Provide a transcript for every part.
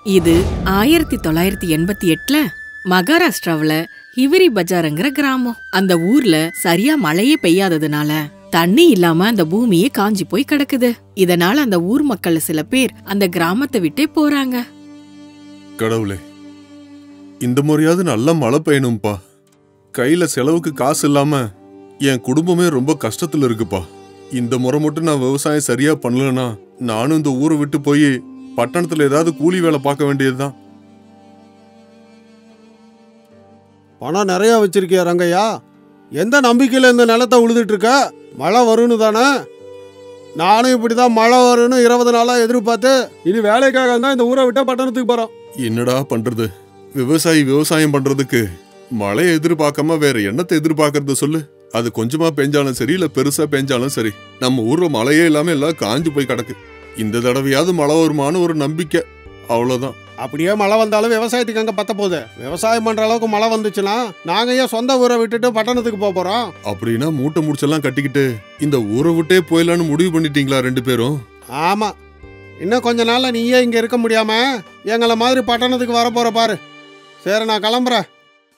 இது ஆயிரத்தி தொள்ளாயிரத்தி எண்பத்தி எட்டுல மகாராஷ்டிராவுல ஹிவரி பஜாருங்கிற கிராமம் அந்த ஊர்ல சரியா மழையே பெய்யாததுனால தண்ணி இல்லாம அந்த பூமியே காஞ்சி போய் கிடக்குது இதனால அந்த ஊர் மக்கள் சில பேர் அந்த கிராமத்தை விட்டே போறாங்க கடவுளே இந்த முறையாவது நல்ல மழை பெய்யணும்பா கையில செலவுக்கு காசு இல்லாம என் குடும்பமே ரொம்ப கஷ்டத்துல இருக்குப்பா இந்த முறை மட்டும் நான் விவசாயம் சரியா பண்ணலனா நானும் இந்த ஊரை விட்டு போய் பட்டணத்துல ஏதாவது கூலி வேலை பார்க்க வேண்டியதுதான் பணம் நிறைய வச்சிருக்கியா ரங்கையா எந்த நம்பிக்கையில் இந்த நிலத்தை உழுதுட்டு இருக்க மழை வரும்னு தானே நானும் இப்படி தான் மழை வரும்னு இருபது நாளாக எதிர்பார்த்து இனி வேலைக்காக தான் இந்த ஊரை விட்டா பட்டணத்துக்கு போகிறோம் என்னடா பண்றது விவசாயி விவசாயம் பண்றதுக்கு மழையை எதிர்பார்க்காம வேற என்னத்தை எதிர்பார்க்கறது சொல்லு அது கொஞ்சமா பெஞ்சாலும் சரி இல்ல பெருசா பெஞ்சாலும் சரி நம்ம ஊர்ல மழையே இல்லாம எல்லாம் காஞ்சு போய் கிடக்கு இந்த தடவையாவது மழை வருமான்னு ஒரு நம்பிக்கை அவ்வளவுதான் அப்படியே மழை வந்தாலும் விவசாயத்துக்கு அங்கே பத்த போகுது விவசாயம் பண்ணுற அளவுக்கு மழை வந்துச்சுன்னா நாங்கள் ஏன் சொந்த ஊரை விட்டுட்டு பட்டணத்துக்கு போக போகிறோம் அப்படின்னா மூட்டை முடிச்செல்லாம் கட்டிக்கிட்டு இந்த ஊரை விட்டே போயிடலான்னு முடிவு பண்ணிட்டீங்களா ரெண்டு பேரும் ஆமாம் இன்னும் கொஞ்ச நாளில் நீயே இங்கே இருக்க முடியாமல் எங்களை மாதிரி பட்டணத்துக்கு வர போகிற பாரு சரி நான் கிளம்புறேன்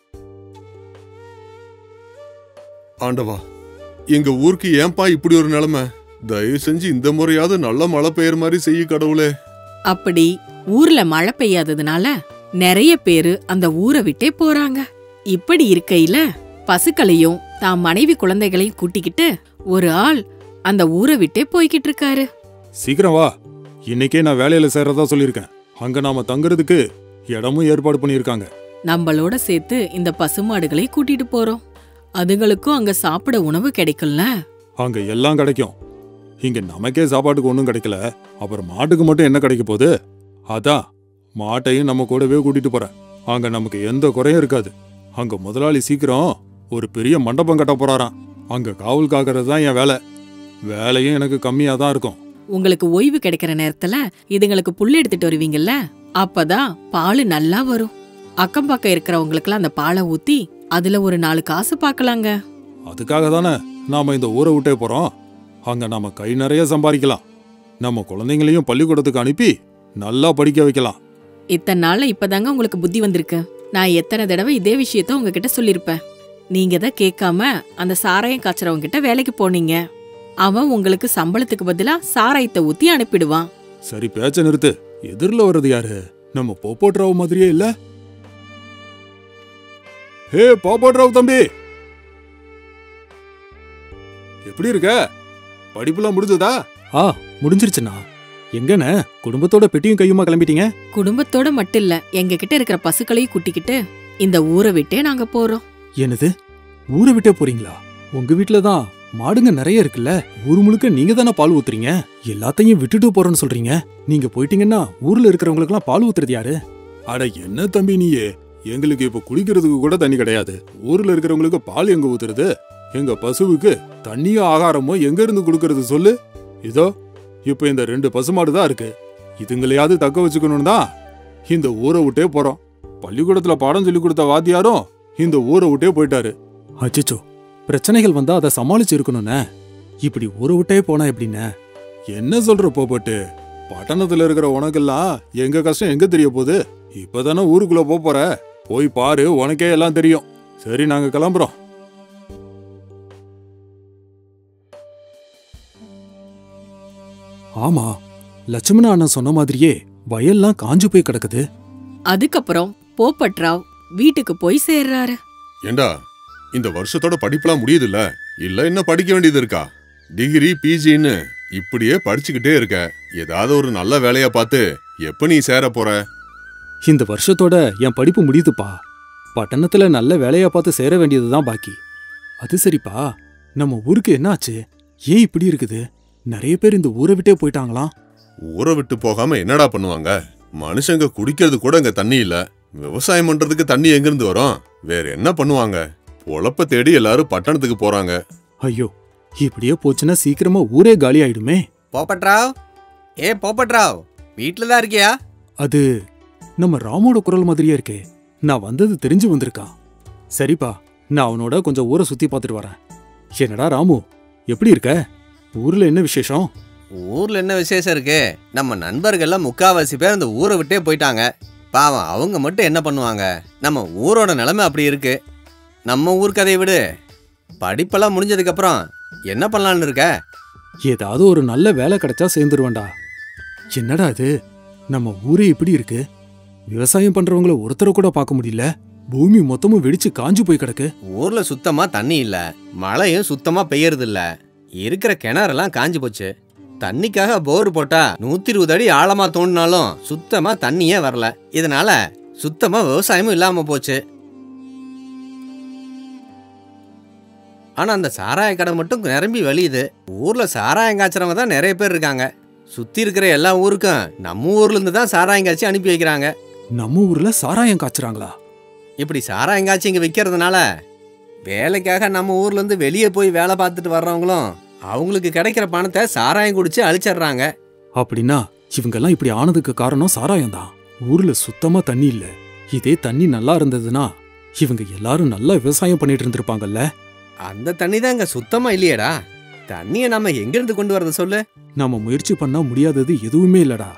ஆண்டவா எங்க ஊருக்கு ஏன்பா இப்படி ஒரு நிலைமை தயவு செஞ்சு இந்த முறையாவது நல்ல மழை பெய்யற மாதிரி செய்ய கடவுளே அப்படி ஊர்ல மழை பெய்யாததுனால நிறைய பேரு அந்த ஊரை விட்டே போறாங்க இப்படி இருக்கையில பசுக்களையும் தான் மனைவி குழந்தைகளையும் கூட்டிக்கிட்டு ஒரு ஆள் அந்த ஊரை விட்டே போய்கிட்டு இருக்காரு சீக்கிரம் வா இன்னைக்கே நான் வேலையில சேர்றதா சொல்லியிருக்கேன் அங்க நாம தங்குறதுக்கு இடமும் ஏற்பாடு பண்ணியிருக்காங்க நம்மளோட சேர்த்து இந்த பசுமாடுகளை கூட்டிட்டு போறோம் அதுங்களுக்கும் அங்க சாப்பிட உணவு கிடைக்கும்ல அங்க எல்லாம் கிடைக்கும் இங்க நமக்கே சாப்பாட்டுக்கு ஒன்றும் கிடைக்கல அப்புறம் மாட்டுக்கு மட்டும் என்ன கிடைக்க போகுது அதான் மாட்டையும் நம்ம கூடவே கூட்டிட்டு போறேன் அங்க நமக்கு எந்த குறையும் இருக்காது அங்க முதலாளி சீக்கிரம் ஒரு பெரிய மண்டபம் கட்ட போறாராம் அங்க காவல் காக்கிறது தான் என் வேலை வேலையும் எனக்கு கம்மியா தான் இருக்கும் உங்களுக்கு ஓய்வு கிடைக்கிற நேரத்துல இதுங்களுக்கு புல் எடுத்துட்டு வருவீங்கல்ல அப்பதான் பால் நல்லா வரும் அக்கம் பக்கம் இருக்கிறவங்களுக்குலாம் அந்த பாலை ஊத்தி அதுல ஒரு நாலு காசு பார்க்கலாங்க அதுக்காக தானே நாம இந்த ஊரை விட்டே போறோம் அங்க நாம கை நிறைய சம்பாதிக்கலாம் நம்ம குழந்தைங்களையும் பள்ளிக்கூடத்துக்கு அனுப்பி நல்லா படிக்க வைக்கலாம் இத்தனை நாள்ல இப்பதாங்க உங்களுக்கு புத்தி வந்திருக்கு நான் எத்தனை தடவை இதே விஷயத்த உங்ககிட்ட சொல்லிருப்பேன் நீங்க தான் கேட்காம அந்த சாராயம் காய்ச்சறவங்க கிட்ட வேலைக்கு போனீங்க அவன் உங்களுக்கு சம்பளத்துக்கு பதிலா சாராயத்தை ஊத்தி அனுப்பிடுவான் சரி பேச்ச நிறுத்து எதிரில் வர்றது யாரு நம்ம போப்போட்ராவ் மாதிரியே இல்ல ஹே போப்போட்ராவ் தம்பி எப்படி இருக்க படிப்புலாம் முடிஞ்சதா ஆ முடிஞ்சிருச்சுண்ணா எங்கண்ணே குடும்பத்தோட பெட்டியும் கையுமா கிளம்பிட்டீங்க குடும்பத்தோட மட்டும் இல்ல எங்க கிட்ட இருக்கிற பசுக்களையும் கூட்டிக்கிட்டு இந்த ஊரை விட்டே நாங்க போறோம் என்னது ஊரை விட்டே போறீங்களா உங்க வீட்ல தான் மாடுங்க நிறைய இருக்குல்ல ஊர் முழுக்க நீங்க தானே பால் ஊத்துறீங்க எல்லாத்தையும் விட்டுட்டு போறேன்னு சொல்றீங்க நீங்க போயிட்டீங்கன்னா ஊர்ல இருக்கிறவங்களுக்குலாம் பால் ஊத்துறது யாரு அட என்ன தம்பி நீயே எங்களுக்கு இப்ப குளிக்கிறதுக்கு கூட தண்ணி கிடையாது ஊர்ல இருக்கிறவங்களுக்கு பால் எங்க ஊத்துறது எங்க பசுவுக்கு தண்ணியோ ஆகாரமோ எங்க இருந்து கொடுக்கறது சொல்லு இதோ இப்ப இந்த ரெண்டு பசுமாடு தான் இருக்கு இதுங்களையாவது தக்க வச்சுக்கணும் தான் இந்த ஊரை விட்டே போறோம் பள்ளிக்கூடத்துல பாடம் சொல்லி கொடுத்த வாத்தியாரும் இந்த ஊரை விட்டே போயிட்டாரு அச்சச்சோ பிரச்சனைகள் வந்தா அதை சமாளிச்சு இருக்கணும்ண்ணே இப்படி ஊரை விட்டே போனா எப்படிண்ணே என்ன சொல்ற போப்பட்டு பட்டணத்துல இருக்கிற உனக்கெல்லாம் எங்க கஷ்டம் எங்க தெரிய போகுது இப்பதானே ஊருக்குள்ள போப் போற போய் பாரு உனக்கே எல்லாம் தெரியும் சரி நாங்க கிளம்புறோம் ஆமா லட்சுமண அண்ணன் சொன்ன மாதிரியே வயல்லாம் காஞ்சு போய் கிடக்குது அதுக்கப்புறம் போப்பட்ராவ் வீட்டுக்கு போய் சேர்றாரு ஏண்டா இந்த வருஷத்தோட படிப்புலாம் முடியுதுல்ல இல்ல இன்னும் படிக்க வேண்டியது இருக்கா டிகிரி பிஜின்னு இப்படியே படிச்சுக்கிட்டே இருக்க ஏதாவது ஒரு நல்ல வேலையா பார்த்து எப்ப நீ சேர போற இந்த வருஷத்தோட என் படிப்பு முடியுதுப்பா பட்டணத்துல நல்ல வேலையா பார்த்து சேர வேண்டியதுதான் பாக்கி அது சரிப்பா நம்ம ஊருக்கு என்ன ஆச்சு ஏன் இப்படி இருக்குது நிறைய பேர் இந்த ஊரை விட்டே போயிட்டாங்களாம் ஊரை விட்டு போகாம என்னடா பண்ணுவாங்க மனுஷங்க குடிக்கிறது கூட இங்க தண்ணி இல்ல விவசாயம் பண்றதுக்கு தண்ணி எங்கிருந்து வரும் வேற என்ன பண்ணுவாங்க பொழப்ப தேடி எல்லாரும் பட்டணத்துக்கு போறாங்க ஐயோ இப்படியே போச்சுன்னா சீக்கிரமா ஊரே காலி ஆயிடுமே போப்பட்ராவ் ஏ போப்பட்ராவ் வீட்ல தான் இருக்கியா அது நம்ம ராமோட குரல் மாதிரியே இருக்கே நான் வந்தது தெரிஞ்சு வந்திருக்கான் சரிப்பா நான் அவனோட கொஞ்சம் ஊரை சுத்தி பார்த்துட்டு வரேன் என்னடா ராமு எப்படி இருக்க ஊர்ல என்ன விசேஷம் ஊர்ல என்ன விசேஷம் இருக்கு நம்ம நண்பர்கள்லாம் முக்காவாசி பேர் அந்த ஊரை விட்டே போயிட்டாங்க பாவம் அவங்க மட்டும் என்ன பண்ணுவாங்க நம்ம ஊரோட நிலைமை அப்படி இருக்கு நம்ம ஊர் கதையை விடு படிப்பெல்லாம் முடிஞ்சதுக்கு அப்புறம் என்ன பண்ணலான்னு இருக்க ஏதாவது ஒரு நல்ல வேலை கிடைச்சா சேர்ந்துருவேன்டா என்னடா இது நம்ம ஊரே இப்படி இருக்கு விவசாயம் பண்றவங்கள ஒருத்தரை கூட பார்க்க முடியல பூமி மொத்தமும் வெடிச்சு காஞ்சு போய் கிடக்கு ஊர்ல சுத்தமா தண்ணி இல்ல மழையும் சுத்தமா பெய்யறது இல்ல இருக்கிற கிணறெல்லாம் காஞ்சு போச்சு தண்ணிக்காக போர் போட்டா நூத்தி இருபது அடி ஆழமா தோண்டினாலும் சுத்தமா தண்ணியே வரல இதனால சுத்தமா விவசாயமும் இல்லாம போச்சு ஆனா அந்த சாராய கடை மட்டும் நிரம்பி வழியுது ஊர்ல சாராயம் காய்ச்சறவங்க தான் நிறைய பேர் இருக்காங்க சுத்தி இருக்கிற எல்லா ஊருக்கும் நம்ம ஊர்ல இருந்து தான் சாராயம் காய்ச்சி அனுப்பி வைக்கிறாங்க நம்ம ஊர்ல சாராயம் காய்ச்சறாங்களா இப்படி சாராயம் காய்ச்சி இங்கே விற்கிறதுனால வேலைக்காக நம்ம ஊர்ல இருந்து வெளியே போய் வேலை பார்த்துட்டு வர்றவங்களும் அவங்களுக்கு கிடைக்கிற பணத்தை சாராயம் குடிச்சு அழிச்சிடுறாங்க அப்படின்னா இவங்கெல்லாம் இப்படி ஆனதுக்கு காரணம் சாராயம் தான் ஊர்ல சுத்தமா தண்ணி இல்ல இதே தண்ணி நல்லா இருந்ததுன்னா இவங்க எல்லாரும் நல்லா விவசாயம் பண்ணிட்டு இருந்திருப்பாங்கல்ல அந்த தண்ணி தான் இங்க சுத்தமா இல்லையேடா தண்ணியை நம்ம எங்கிருந்து கொண்டு வரது சொல்லு நாம முயற்சி பண்ணா முடியாதது எதுவுமே இல்லடா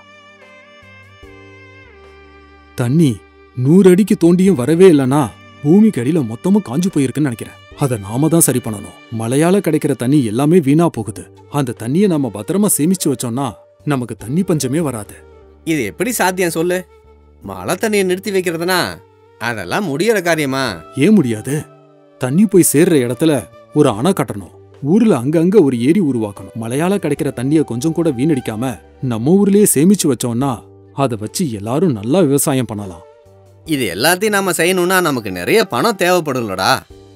தண்ணி நூறு அடிக்கு தோண்டியும் வரவே இல்லனா பூமிக்கு அடியில மொத்தமும் காஞ்சு போயிருக்குன்னு நினைக்கிறேன் அதை நாம தான் சரி பண்ணணும் மழையால கிடைக்கிற தண்ணி எல்லாமே வீணா போகுது அந்த தண்ணியை நாம பத்திரமா சேமிச்சு வச்சோம்னா நமக்கு தண்ணி பஞ்சமே வராது இது எப்படி சாத்தியம் சொல்லு மழை தண்ணியை நிறுத்தி வைக்கிறதுனா அதெல்லாம் முடியற காரியமா ஏன் முடியாது தண்ணி போய் சேர்ற இடத்துல ஒரு அணை கட்டணும் ஊர்ல அங்கங்க ஒரு ஏரி உருவாக்கணும் மழையால கிடைக்கிற தண்ணிய கொஞ்சம் கூட வீணடிக்காம நம்ம ஊர்லயே சேமிச்சு வச்சோம்னா அதை வச்சு எல்லாரும் நல்லா விவசாயம் பண்ணலாம் இது எல்லாத்தையும் நாம செய்யணும்னா நமக்கு நிறைய பணம் தேவைப்படும்லடா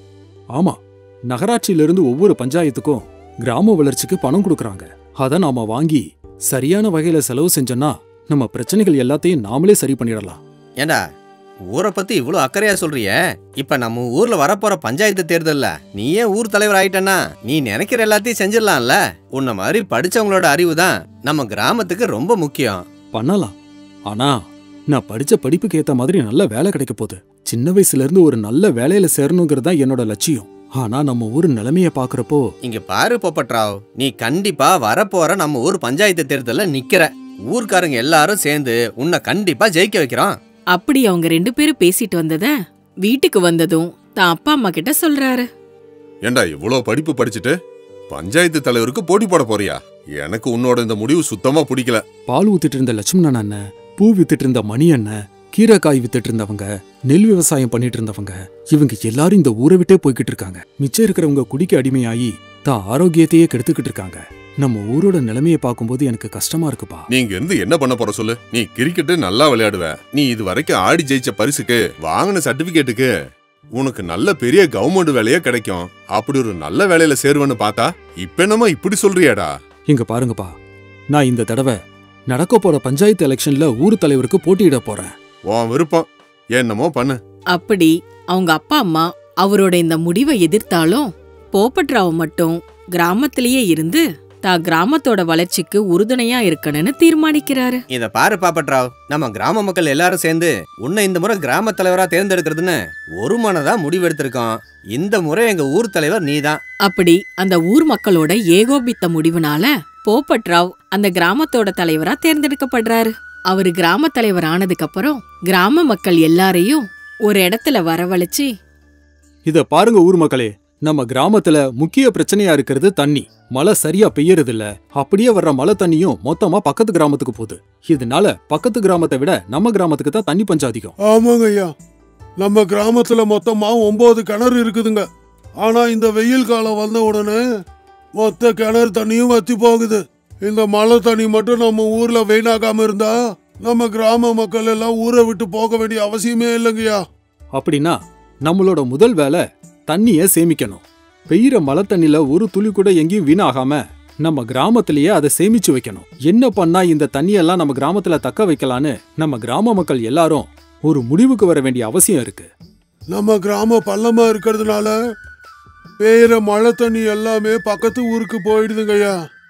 ஆமா நகராட்சியிலிருந்து ஒவ்வொரு பஞ்சாயத்துக்கும் கிராம வளர்ச்சிக்கு பணம் கொடுக்கறாங்க அதை நாம வாங்கி சரியான வகையில செலவு செஞ்சோம்னா நம்ம பிரச்சனைகள் எல்லாத்தையும் நாமளே சரி பண்ணிடலாம் ஏண்டா ஊரை பத்தி இவ்வளோ அக்கறையா சொல்றியே இப்ப நம்ம ஊர்ல வரப்போற பஞ்சாயத்து தேர்தல்ல நீ ஏன் ஊர் தலைவர் ஆயிட்டனா நீ நினைக்கிற எல்லாத்தையும் செஞ்சிடலாம்ல உன்ன மாதிரி படிச்சவங்களோட அறிவு தான் நம்ம கிராமத்துக்கு ரொம்ப முக்கியம் பண்ணலாம் ஆனா நான் படிச்ச படிப்புக்கு ஏத்த மாதிரி நல்ல வேலை கிடைக்க போகுது சின்ன வயசுல இருந்து ஒரு நல்ல வேலையில சேரணுங்கிறது தான் என்னோட லட்சியம் ஆனா நம்ம ஊர் நிலைமைய பாக்குறப்போ இங்க பாரு பொப்பட்ராவ் நீ கண்டிப்பா வரப்போற நம்ம ஊர் பஞ்சாயத்து தேர்தல்ல நிக்கிற ஊர்க்காரங்க எல்லாரும் சேர்ந்து உன்னை கண்டிப்பா ஜெயிக்க வைக்கிறோம் அப்படி அவங்க ரெண்டு பேரும் பேசிட்டு வந்தத வீட்டுக்கு வந்ததும் தான் அப்பா அம்மா கிட்ட சொல்றாரு ஏண்டா இவ்வளோ படிப்பு படிச்சுட்டு பஞ்சாயத்து தலைவருக்கு போட்டி போட போறியா எனக்கு உன்னோட இந்த முடிவு சுத்தமா பிடிக்கல பால் ஊத்திட்டு இருந்த லட்சுமணன் அண்ணன் பூ வித்துட்டு இருந்த மணி அண்ணன் கீரைக்காய் வித்துட்டு இருந்தவங்க நெல் விவசாயம் பண்ணிட்டு இருந்தவங்க இவங்க எல்லாரும் இந்த ஊரை விட்டே போய்கிட்டு இருக்காங்க மிச்சம் இருக்கிறவங்க குடிக்க அடிமையாகி தான் ஆரோக்கியத்தையே கெடுத்துக்கிட்டு இருக்காங்க நம்ம ஊரோட நிலைமையை பார்க்கும்போது எனக்கு கஷ்டமா இருக்குப்பா நீங்க இருந்து என்ன பண்ண போற சொல்லு நீ கிரிக்கெட் நல்லா விளையாடுவ நீ இது வரைக்கும் ஆடி ஜெயிச்ச பரிசுக்கு வாங்கின சர்டிபிகேட்டுக்கு உனக்கு நல்ல பெரிய கவர்மெண்ட் வேலையே கிடைக்கும் அப்படி ஒரு நல்ல வேலையில சேருவேன்னு பார்த்தா இப்ப என்னமா இப்படி சொல்றியாடா இங்க பாருங்கப்பா நான் இந்த தடவை நடக்க போற பஞ்சாயத்து எலெக்ஷன்ல ஊர் தலைவருக்கு போட்டியிட போறேன் உன் விருப்பம் என்னமோ பண்ணு அப்படி அவங்க அப்பா அம்மா அவரோட இந்த முடிவை எதிர்த்தாலும் போப்பட்ராவ் மட்டும் கிராமத்திலேயே இருந்து தான் கிராமத்தோட வளர்ச்சிக்கு உறுதுணையா இருக்கணும்னு தீர்மானிக்கிறாரு இத பாரு பாப்பட்ராவ் நம்ம கிராம மக்கள் எல்லாரும் சேர்ந்து உன்னை இந்த முறை கிராம தலைவரா தேர்ந்தெடுக்கிறதுன்னு ஒரு மனதா முடிவெடுத்திருக்கோம் இந்த முறை எங்க ஊர் தலைவர் நீதான் அப்படி அந்த ஊர் மக்களோட ஏகோபித்த முடிவுனால போப்பட்ராவ் அந்த கிராமத்தோட தலைவரா தேர்ந்தெடுக்கப்படுறாரு அவரு கிராம தலைவர் ஆனதுக்கு அப்புறம் கிராம மக்கள் எல்லாரையும் ஒரு இடத்துல வரவழைச்சு இத பாருங்க ஊர் மக்களே நம்ம கிராமத்துல முக்கிய பிரச்சனையா இருக்கிறது தண்ணி மழை சரியா பெய்யறது இல்ல அப்படியே வர்ற மழை தண்ணியும் மொத்தமா பக்கத்து கிராமத்துக்கு போகுது இதனால பக்கத்து கிராமத்தை விட நம்ம கிராமத்துக்கு தான் தண்ணி பஞ்சம் அதிகம் ஆமாங்க ஐயா நம்ம கிராமத்துல மொத்தமா ஒன்பது கிணறு இருக்குதுங்க ஆனா இந்த வெயில் காலம் வந்த உடனே மொத்த கிணறு தண்ணியும் வத்தி போகுது இந்த மழை தண்ணி மட்டும் நம்ம ஊர்ல வீணாக்காம இருந்தா நம்ம கிராம மக்கள் எல்லாம் ஊரை விட்டு போக வேண்டிய அவசியமே இல்லைங்கய்யா அப்படின்னா நம்மளோட முதல் வேலை தண்ணிய சேமிக்கணும் பெய்யுற மழை தண்ணில ஒரு துளி கூட எங்கேயும் வீணாகாம நம்ம கிராமத்திலேயே அதை சேமிச்சு வைக்கணும் என்ன பண்ணா இந்த தண்ணியெல்லாம் நம்ம கிராமத்துல தக்க வைக்கலான்னு நம்ம கிராம மக்கள் எல்லாரும் ஒரு முடிவுக்கு வர வேண்டிய அவசியம் இருக்கு நம்ம கிராம பள்ளமா இருக்கிறதுனால பெய்யுற மழை தண்ணி எல்லாமே பக்கத்து ஊருக்கு போயிடுதுங்கய்யா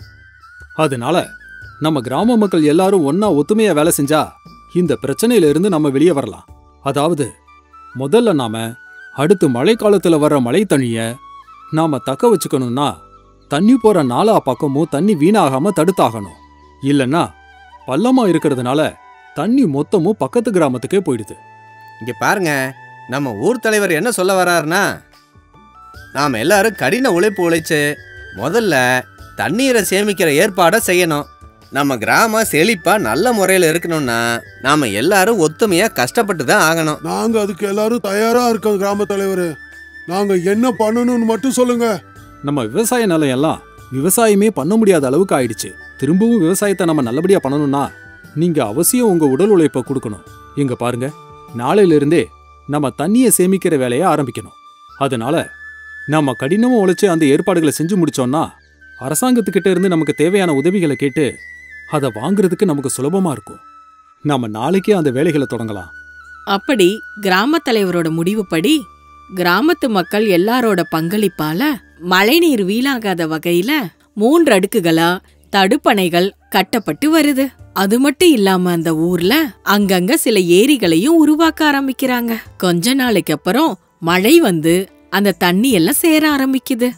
அதனால நம்ம கிராம மக்கள் எல்லாரும் ஒன்னா ஒத்துமையா வேலை செஞ்சா இந்த பிரச்சனையில இருந்து நம்ம வெளியே வரலாம் அதாவது முதல்ல நாம அடுத்து மழைக்காலத்துல வர்ற மழை தண்ணிய நாம தக்க வச்சுக்கணும்னா தண்ணி போற நாலா பக்கமும் தண்ணி வீணாகாம தடுத்தாகணும் இல்லனா பள்ளமா இருக்கிறதுனால தண்ணி மொத்தமும் பக்கத்து கிராமத்துக்கே போயிடுது இங்க பாருங்க நம்ம ஊர் தலைவர் என்ன சொல்ல வர்றாருன்னா நாம் எல்லாரும் கடின உழைப்பு உழைச்சு முதல்ல தண்ணீரை சேமிக்கிற ஏற்பாடை செய்யணும் நம்ம கிராமம் செழிப்பா நல்ல முறையில் இருக்கணும்னா நாம எல்லாரும் ஒத்துமையா கஷ்டப்பட்டு தான் ஆகணும் நாங்க அதுக்கு எல்லாரும் தயாரா இருக்கோம் கிராம தலைவரே நாங்க என்ன பண்ணணும்னு மட்டும் சொல்லுங்க நம்ம விவசாய நிலம் எல்லாம் விவசாயமே பண்ண முடியாத அளவுக்கு ஆயிடுச்சு திரும்பவும் விவசாயத்தை நம்ம நல்லபடியா பண்ணணும்னா நீங்க அவசியம் உங்க உடல் உழைப்பை கொடுக்கணும் இங்க பாருங்க நாளையில இருந்தே நம்ம தண்ணியை சேமிக்கிற வேலையை ஆரம்பிக்கணும் அதனால நம்ம கடினமா உழைச்சு அந்த ஏற்பாடுகளை செஞ்சு முடிச்சோம்னா அரசாங்கத்துக்கிட்ட இருந்து நமக்கு தேவையான உதவிகளை கேட்டு அதை வாங்குறதுக்கு நமக்கு சுலபமா இருக்கும் நாம நாளைக்கே அந்த வேலைகளை தொடங்கலாம் அப்படி கிராம தலைவரோட முடிவுப்படி கிராமத்து மக்கள் எல்லாரோட பங்களிப்பால மழைநீர் வீணாகாத வகையில மூன்று அடுக்குகளா தடுப்பணைகள் கட்டப்பட்டு வருது அது மட்டும் இல்லாம அந்த ஊர்ல அங்கங்க சில ஏரிகளையும் உருவாக்க ஆரம்பிக்கிறாங்க கொஞ்ச நாளைக்கு அப்புறம் மழை வந்து அந்த தண்ணி எல்லாம் சேர ஆரம்பிக்குது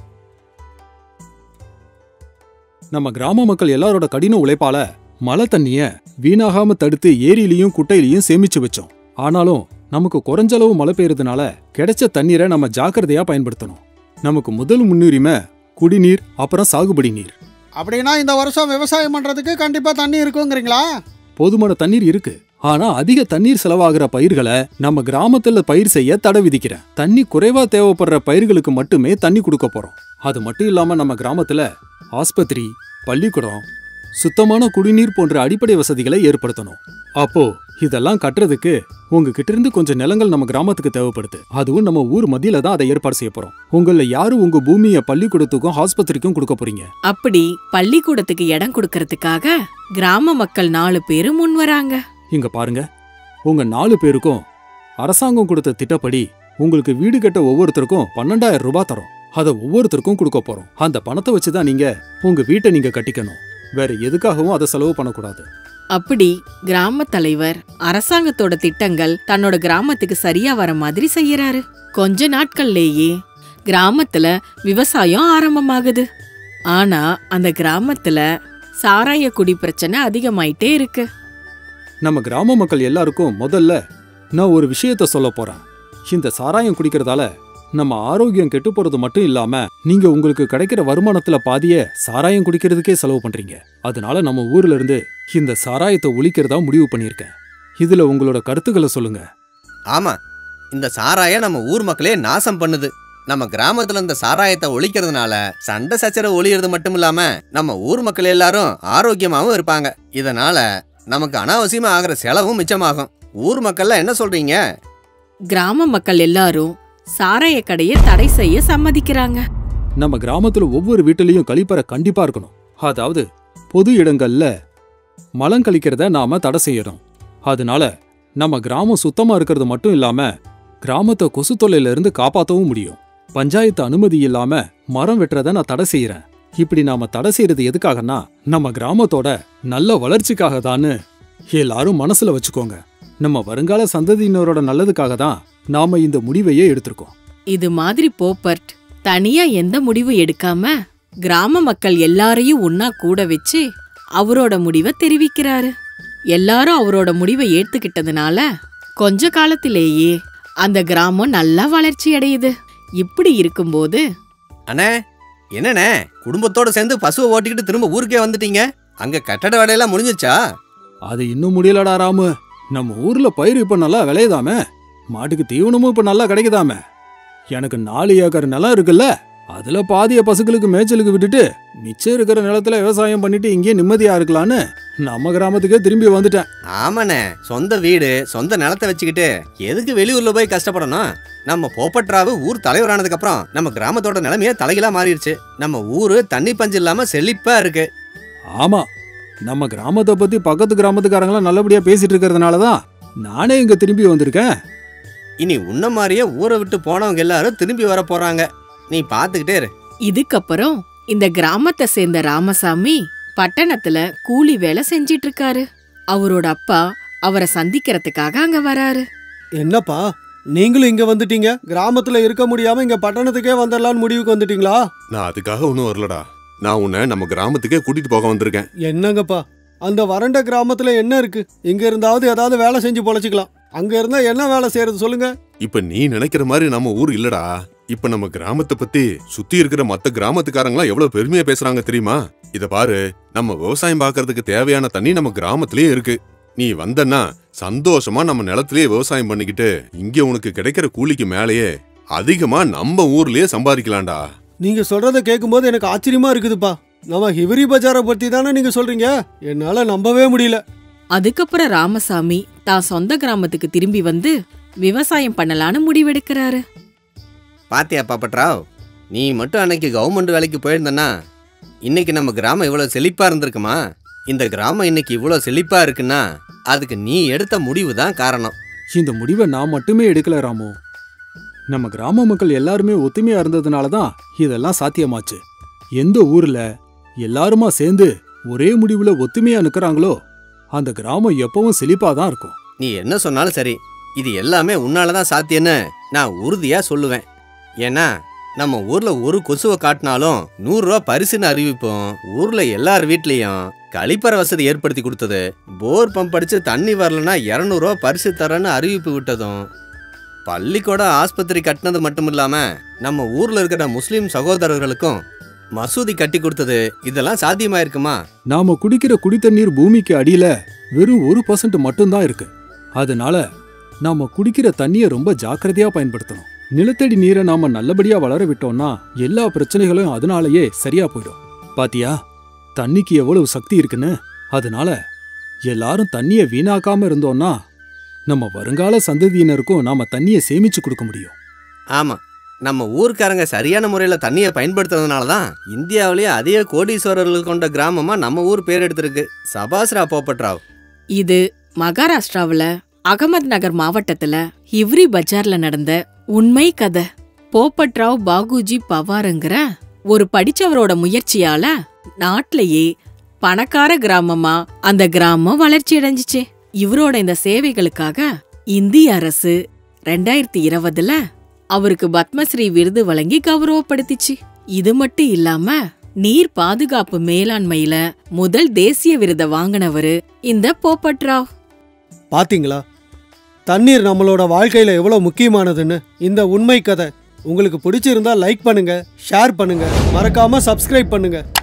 நம்ம கிராம மக்கள் எல்லாரோட கடின உழைப்பால மழை தண்ணிய வீணாகாம தடுத்து ஏரியிலையும் குட்டையிலையும் சேமிச்சு வச்சோம் ஆனாலும் நமக்கு குறைஞ்ச அளவு மழை பெய்யறதுனால கிடைச்ச தண்ணீரை நம்ம ஜாக்கிரதையா பயன்படுத்தணும் நமக்கு முதல் முன்னுரிமை குடிநீர் அப்புறம் சாகுபடி நீர் அப்படின்னா இந்த வருஷம் விவசாயம் பண்றதுக்கு கண்டிப்பா தண்ணி இருக்குங்கிறீங்களா போதுமான தண்ணீர் இருக்கு ஆனா அதிக தண்ணீர் செலவாகிற பயிர்களை நம்ம கிராமத்துல பயிர் செய்ய தடை விதிக்கிறேன் தண்ணி குறைவா தேவைப்படுற பயிர்களுக்கு மட்டுமே தண்ணி கொடுக்க போறோம் அது மட்டும் இல்லாம நம்ம கிராமத்துல ஆஸ்பத்திரி பள்ளிக்கூடம் சுத்தமான குடிநீர் போன்ற அடிப்படை வசதிகளை ஏற்படுத்தணும் அப்போ இதெல்லாம் கட்டுறதுக்கு உங்ககிட்ட இருந்து கொஞ்சம் நிலங்கள் நம்ம கிராமத்துக்கு தேவைப்படுது அதுவும் நம்ம ஊர் மத்தியில தான் அதை ஏற்பாடு செய்ய போறோம் உங்கள யாரு உங்க பூமியை பள்ளிக்கூடத்துக்கும் ஆஸ்பத்திரிக்கும் கொடுக்க போறீங்க அப்படி பள்ளிக்கூடத்துக்கு இடம் கொடுக்கறதுக்காக கிராம மக்கள் நாலு பேரும் முன் வராங்க இங்க பாருங்க உங்க நாலு பேருக்கும் அரசாங்கம் கொடுத்த திட்டப்படி உங்களுக்கு வீடு கட்ட ஒவ்வொருத்தருக்கும் பன்னெண்டாயிரம் ரூபாய் தரோம் அதை ஒவ்வொருத்தருக்கும் கொடுக்க போறோம் அந்த பணத்தை வச்சுதான் நீங்க உங்க வீட்டை நீங்க கட்டிக்கணும் வேற எதுக்காகவும் அதை செலவு பண்ணக்கூடாது அப்படி கிராம தலைவர் அரசாங்கத்தோட திட்டங்கள் தன்னோட கிராமத்துக்கு சரியா வர மாதிரி செய்யறாரு கொஞ்ச நாட்கள்லேயே கிராமத்துல விவசாயம் ஆரம்பமாகுது ஆனா அந்த கிராமத்துல சாராய குடி பிரச்சனை அதிகமாயிட்டே இருக்கு நம்ம கிராம மக்கள் எல்லாருக்கும் முதல்ல நான் ஒரு விஷயத்த சொல்ல போறேன் இந்த சாராயம் குடிக்கிறதால நம்ம ஆரோக்கியம் கெட்டு போறது மட்டும் இல்லாம நீங்க உங்களுக்கு கிடைக்கிற வருமானத்துல பாதிய சாராயம் குடிக்கிறதுக்கே செலவு பண்றீங்க அதனால நம்ம ஊர்ல இருந்து இந்த சாராயத்தை ஒழிக்கிறதா முடிவு பண்ணியிருக்கேன் இதுல உங்களோட கருத்துக்களை சொல்லுங்க ஆமா இந்த சாராயம் நம்ம ஊர் மக்களே நாசம் பண்ணுது நம்ம கிராமத்துல இந்த சாராயத்தை ஒழிக்கிறதுனால சண்டை சச்சரவு ஒழியறது மட்டும் இல்லாம நம்ம ஊர் மக்கள் எல்லாரும் ஆரோக்கியமாவும் இருப்பாங்க இதனால நமக்கு அனாவசியமா ஆகிற செலவும் மிச்சமாகும் ஊர் மக்கள்லாம் என்ன சொல்றீங்க கிராம மக்கள் எல்லாரும் சாராய கடையை தடை செய்ய சம்மதிக்கிறாங்க நம்ம கிராமத்துல ஒவ்வொரு வீட்டிலையும் கழிப்பறை கண்டிப்பா இருக்கணும் அதாவது பொது இடங்கள்ல மலம் கழிக்கிறத நாம தடை செய்யணும் அதனால நம்ம கிராமம் சுத்தமா இருக்கிறது மட்டும் இல்லாம கிராமத்தை கொசு தொல்லையில இருந்து காப்பாத்தவும் முடியும் பஞ்சாயத்து அனுமதி இல்லாம மரம் வெட்டுறத நான் தடை செய்யறேன் இப்படி நாம தடை செய்யறது எதுக்காகன்னா நம்ம கிராமத்தோட நல்ல வளர்ச்சிக்காக தான்னு எல்லாரும் மனசுல வச்சுக்கோங்க நம்ம வருங்கால சந்ததியினரோட நல்லதுக்காக தான் நாம இந்த முடிவையே எடுத்திருக்கோம் இது மாதிரி போப்பர்ட் தனியா எந்த முடிவு எடுக்காம கிராம மக்கள் எல்லாரையும் ஒன்னா கூட வச்சு அவரோட முடிவை தெரிவிக்கிறாரு எல்லாரும் அவரோட முடிவை ஏத்துக்கிட்டதுனால கொஞ்ச காலத்திலேயே அந்த கிராமம் நல்லா வளர்ச்சி அடையுது இப்படி இருக்கும்போது அண்ணே என்னண்ணே குடும்பத்தோட சேர்ந்து பசுவை ஓட்டிக்கிட்டு திரும்ப ஊருக்கே வந்துட்டீங்க அங்க கட்டட வேலையெல்லாம் முடிஞ்சிச்சா அது இன்னும் முடியலடா ராமு நம்ம ஊர்ல பயிர் இப்ப நல்லா விளையுதாமே மாட்டுக்கு தீவனமும் இப்ப நல்லா கிடைக்குதாமே எனக்கு நாலு ஏக்கர் நிலம் இருக்குல்ல அதுல பாதிய பசுக்களுக்கு மேய்ச்சலுக்கு விட்டுட்டு மிச்சம் இருக்கிற நிலத்துல விவசாயம் பண்ணிட்டு இங்கேயே நிம்மதியா இருக்கலான்னு நம்ம கிராமத்துக்கே திரும்பி வந்துட்டேன் ஆமாண்ணே சொந்த வீடு சொந்த நிலத்தை வச்சுக்கிட்டு எதுக்கு வெளியூர்ல போய் கஷ்டப்படணும் நம்ம போப்பட்ராவு ஊர் தலைவரானதுக்கு அப்புறம் நம்ம கிராமத்தோட நிலைமையே தலைகீழா மாறிடுச்சு நம்ம ஊரு தண்ணி பஞ்சு இல்லாம செழிப்பா இருக்கு ஆமா நம்ம கிராமத்தை பத்தி பக்கத்து கிராமத்துக்காரங்களாம் நல்லபடியா பேசிட்டு இருக்கிறதுனால தான் நானே இங்க திரும்பி வந்திருக்கேன் இனி உன்ன மாதிரியே ஊரை விட்டு போனவங்க எல்லாரும் திரும்பி வர போறாங்க நீ பாத்துக்கிட்டே இரு இதுக்கப்புறம் இந்த கிராமத்தை சேர்ந்த ராமசாமி பட்டணத்துல கூலி வேலை செஞ்சிட்டு இருக்காரு அவரோட அப்பா அவரை சந்திக்கிறதுக்காக அங்க வராரு என்னப்பா நீங்களும் இங்க வந்துட்டீங்க கிராமத்துல இருக்க முடியாம இங்க பட்டணத்துக்கே வந்துடலான்னு முடிவுக்கு வந்துட்டீங்களா நான் அதுக்காக ஒன்றும் வரலடா நான் உன்னை நம்ம கிராமத்துக்கே கூட்டிட்டு போக வந்திருக்கேன் என்னங்கப்பா அந்த வறண்ட கிராமத்துல என்ன இருக்கு இங்க இருந்தாவது ஏதாவது வேலை செஞ்சு பொழைச்சிக்கலாம் அங்க இருந்தா என்ன வேலை செய்யறது சொல்லுங்க இப்ப நீ நினைக்கிற மாதிரி நம்ம ஊர் இல்லடா இப்ப நம்ம கிராமத்தை பத்தி சுத்தி இருக்கிற மத்த கிராமத்துக்காரங்களாம் எவ்வளவு பெருமையா பேசுறாங்க தெரியுமா இத பாரு நம்ம விவசாயம் பார்க்கறதுக்கு தேவையான தண்ணி நம்ம கிராமத்திலேயே இருக்கு நீ வந்தன்னா சந்தோஷமா நம்ம நிலத்திலேயே விவசாயம் பண்ணிக்கிட்டு இங்க உனக்கு கிடைக்கிற கூலிக்கு மேலேயே அதிகமா நம்ம ஊர்லயே சம்பாதிக்கலாம்டா நீங்க சொல்றத கேட்கும்போது எனக்கு ஆச்சரியமா இருக்குதுப்பா நம்ம ஹிவரி பஜாரை பத்தி தானே நீங்க சொல்றீங்க என்னால நம்பவே முடியல அதுக்கப்புறம் ராமசாமி தான் சொந்த கிராமத்துக்கு திரும்பி வந்து விவசாயம் பண்ணலான்னு முடிவெடுக்கிறாரு பாத்தியா பாப்பட்ராவ் நீ மட்டும் அன்னைக்கு கவர்மெண்ட் வேலைக்கு போயிருந்தனா இன்னைக்கு நம்ம கிராமம் இவ்வளோ செழிப்பா இருந்திருக்குமா இந்த கிராமம் இன்னைக்கு இவ்வளோ செழிப்பா இருக்குன்னா அதுக்கு நீ எடுத்த முடிவு தான் காரணம் இந்த முடிவை நான் மட்டுமே எடுக்கல ராமு நம்ம கிராம மக்கள் எல்லாருமே ஒத்துமையா இருந்ததுனால தான் இதெல்லாம் சாத்தியமாச்சு எந்த ஊர்ல எல்லாருமா சேர்ந்து ஒரே முடிவுல ஒத்துமையா நிக்கறாங்களோ அந்த கிராமம் எப்பவும் செழிப்பா தான் இருக்கும் நீ என்ன சொன்னாலும் சரி இது எல்லாமே உன்னால தான் சாத்தியன்னு நான் உறுதியா சொல்லுவேன் ஏன்னா நம்ம ஊர்ல ஒரு கொசுவை காட்டினாலும் நூறுரூவா பரிசுன்னு அறிவிப்போம் ஊர்ல எல்லார் வீட்லயும் கழிப்பற வசதி ஏற்படுத்தி கொடுத்தது போர் பம்ப் அடிச்சு தண்ணி வரலன்னா இரநூறுவா பரிசு தரேன்னு அறிவிப்பு விட்டதும் பள்ளிக்கூட ஆஸ்பத்திரி கட்டினது மட்டும் இல்லாம நம்ம ஊர்ல இருக்கிற முஸ்லீம் சகோதரர்களுக்கும் மசூதி கட்டி கொடுத்தது இதெல்லாம் சாத்தியமாயிருக்குமா நாம குடிக்கிற குடித்தண்ணீர் பூமிக்கு அடியில வெறும் ஒரு பர்சன்ட் மட்டும்தான் இருக்கு அதனால நாம குடிக்கிற தண்ணியை ரொம்ப ஜாக்கிரதையா பயன்படுத்தணும் நிலத்தடி நீரை நாம நல்லபடியா வளர விட்டோம்னா எல்லா பிரச்சனைகளும் அதனாலயே சரியா போயிடும் பாத்தியா தண்ணிக்கு எவ்வளவு சக்தி இருக்குன்னு அதனால எல்லாரும் தண்ணியை வீணாக்காம இருந்தோம்னா நம்ம வருங்கால சந்ததியினருக்கும் நாம தண்ணியை சேமிச்சு கொடுக்க முடியும் ஆமா நம்ம ஊர்க்காரங்க சரியான முறையில் தண்ணியை பயன்படுத்துறதுனால தான் இந்தியாவிலேயே அதிக கோடீஸ்வரர்கள் கொண்ட கிராமமா நம்ம ஊர் பேர் எடுத்திருக்கு சபாஸ்ரா போப்பட்ராவ் இது மகாராஷ்டிராவுல அகமது நகர் மாவட்டத்துல ஹிவ்ரி பஜார்ல நடந்த உண்மை கதை போப்பட்ராவ் பாகுஜி பவாருங்கிற ஒரு படிச்சவரோட முயற்சியால நாட்டிலேயே பணக்கார கிராமமா அந்த கிராமம் வளர்ச்சி அடைஞ்சிச்சு இவரோட இந்த சேவைகளுக்காக இந்திய அரசு ரெண்டாயிரத்தி இருபதுல அவருக்கு பத்மஸ்ரீ விருது வழங்கி கௌரவப்படுத்திச்சு இது மட்டும் இல்லாம நீர் பாதுகாப்பு மேலாண்மையில முதல் தேசிய விருதை வாங்கினவரு இந்த போப்பட்ராவ் பாத்தீங்களா தண்ணீர் நம்மளோட வாழ்க்கையில எவ்வளவு முக்கியமானதுன்னு இந்த உண்மை கதை உங்களுக்கு பிடிச்சிருந்தா லைக் பண்ணுங்க ஷேர் பண்ணுங்க மறக்காம சப்ஸ்கிரைப் பண்ணுங்க